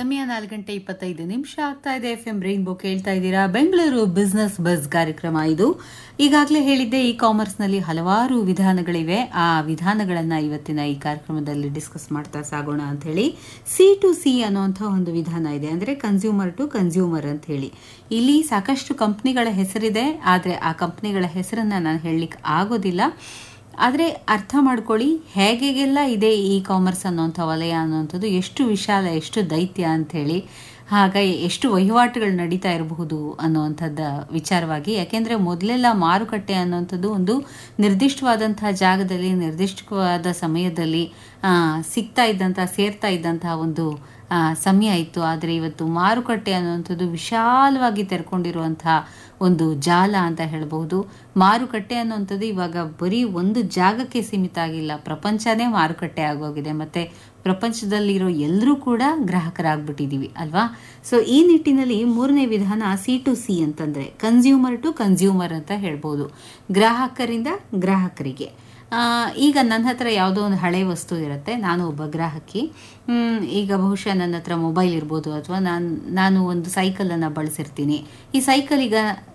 ಸಮಯ ನಾಲ್ಕು ಗಂಟೆ ಇಪ್ಪತ್ತೈದು ನಿಮಿಷ ಆಗ್ತಾ ಇದೆ ಎಫ್ ಎಂ ರೈನ್ಬೋ ಕೇಳ್ತಾ ಇದ್ದೀರಾ ಬೆಂಗಳೂರು ಬಿಸ್ನೆಸ್ ಬಸ್ ಕಾರ್ಯಕ್ರಮ ಇದು ಈಗಾಗಲೇ ಹೇಳಿದ್ದೆ ಇ ಕಾಮರ್ಸ್ನಲ್ಲಿ ಹಲವಾರು ವಿಧಾನಗಳಿವೆ ಆ ವಿಧಾನಗಳನ್ನ ಇವತ್ತಿನ ಈ ಕಾರ್ಯಕ್ರಮದಲ್ಲಿ ಡಿಸ್ಕಸ್ ಮಾಡ್ತಾ ಸಾಗೋಣ ಅಂತ ಹೇಳಿ ಸಿ ಟು ಸಿ ಅನ್ನುವಂಥ ಒಂದು ವಿಧಾನ ಇದೆ ಅಂದ್ರೆ ಕನ್ಸ್ಯೂಮರ್ ಟು ಕನ್ಸ್ಯೂಮರ್ ಅಂತ ಹೇಳಿ ಇಲ್ಲಿ ಸಾಕಷ್ಟು ಕಂಪ್ನಿಗಳ ಹೆಸರಿದೆ ಆದರೆ ಆ ಕಂಪ್ನಿಗಳ ಹೆಸರನ್ನ ನಾನು ಹೇಳಲಿಕ್ಕೆ ಆಗೋದಿಲ್ಲ ಆದರೆ ಅರ್ಥ ಮಾಡ್ಕೊಳ್ಳಿ ಹೇಗೆಲ್ಲ ಇದೆ ಇ ಕಾಮರ್ಸ್ ಅನ್ನೋಂಥ ವಲಯ ಅನ್ನೋಂಥದ್ದು ಎಷ್ಟು ವಿಶಾಲ ಎಷ್ಟು ದೈತ್ಯ ಅಂಥೇಳಿ ಹಾಗಾಗಿ ಎಷ್ಟು ವಹಿವಾಟುಗಳು ನಡೀತಾ ಇರಬಹುದು ಅನ್ನುವಂಥದ್ದ ವಿಚಾರವಾಗಿ ಯಾಕೆಂದರೆ ಮೊದಲೆಲ್ಲ ಮಾರುಕಟ್ಟೆ ಅನ್ನುವಂಥದ್ದು ಒಂದು ನಿರ್ದಿಷ್ಟವಾದಂತಹ ಜಾಗದಲ್ಲಿ ನಿರ್ದಿಷ್ಟವಾದ ಸಮಯದಲ್ಲಿ ಆ, ಸಿಗ್ತಾ ಇದ್ದಂಥ ಸೇರ್ತಾ ಇದ್ದಂತಹ ಒಂದು ಆ, ಸಮಯ ಇತ್ತು ಆದರೆ ಇವತ್ತು ಮಾರುಕಟ್ಟೆ ಅನ್ನುವಂಥದ್ದು ವಿಶಾಲವಾಗಿ ತೆರ್ಕೊಂಡಿರುವಂತಹ ಒಂದು ಜಾಲ ಅಂತ ಹೇಳಬಹುದು ಮಾರುಕಟ್ಟೆ ಅನ್ನುವಂಥದ್ದು ಇವಾಗ ಬರೀ ಒಂದು ಜಾಗಕ್ಕೆ ಸೀಮಿತ ಆಗಿಲ್ಲ ಪ್ರಪಂಚನೇ ಮಾರುಕಟ್ಟೆ ಆಗೋಗಿದೆ ಮತ್ತೆ ಪ್ರಪಂಚದಲ್ಲಿರೋ ಎಲ್ಲರೂ ಕೂಡ ಗ್ರಾಹಕರಾಗ್ಬಿಟ್ಟಿದೀವಿ ಅಲ್ವಾ ಸೊ ಈ ನಿಟ್ಟಿನಲ್ಲಿ ಮೂರನೇ ವಿಧಾನ ಸಿ ಟು ಸಿ ಅಂತಂದ್ರೆ ಕನ್ಸ್ಯೂಮರ್ ಟು ಕನ್ಸ್ಯೂಮರ್ ಅಂತ ಹೇಳ್ಬೋದು ಗ್ರಾಹಕರಿಂದ ಗ್ರಾಹಕರಿಗೆ ಆ, ಈಗ ನನ್ನ ಹತ್ರ ಯಾವುದೋ ಒಂದು ಹಳೆ ವಸ್ತು ಇರುತ್ತೆ ನಾನು ಒಬ್ಬ ಗ್ರಾಹಕಿ ಮ್, ಈಗ ಬಹುಶಃ ನನ್ನ ಹತ್ರ ಮೊಬೈಲ್ ಇರ್ಬೋದು ಅಥವಾ ನಾನು ನಾನು ಒಂದು ಸೈಕಲನ್ನು ಬಳಸಿರ್ತೀನಿ ಈ ಸೈಕಲ್ ಈಗ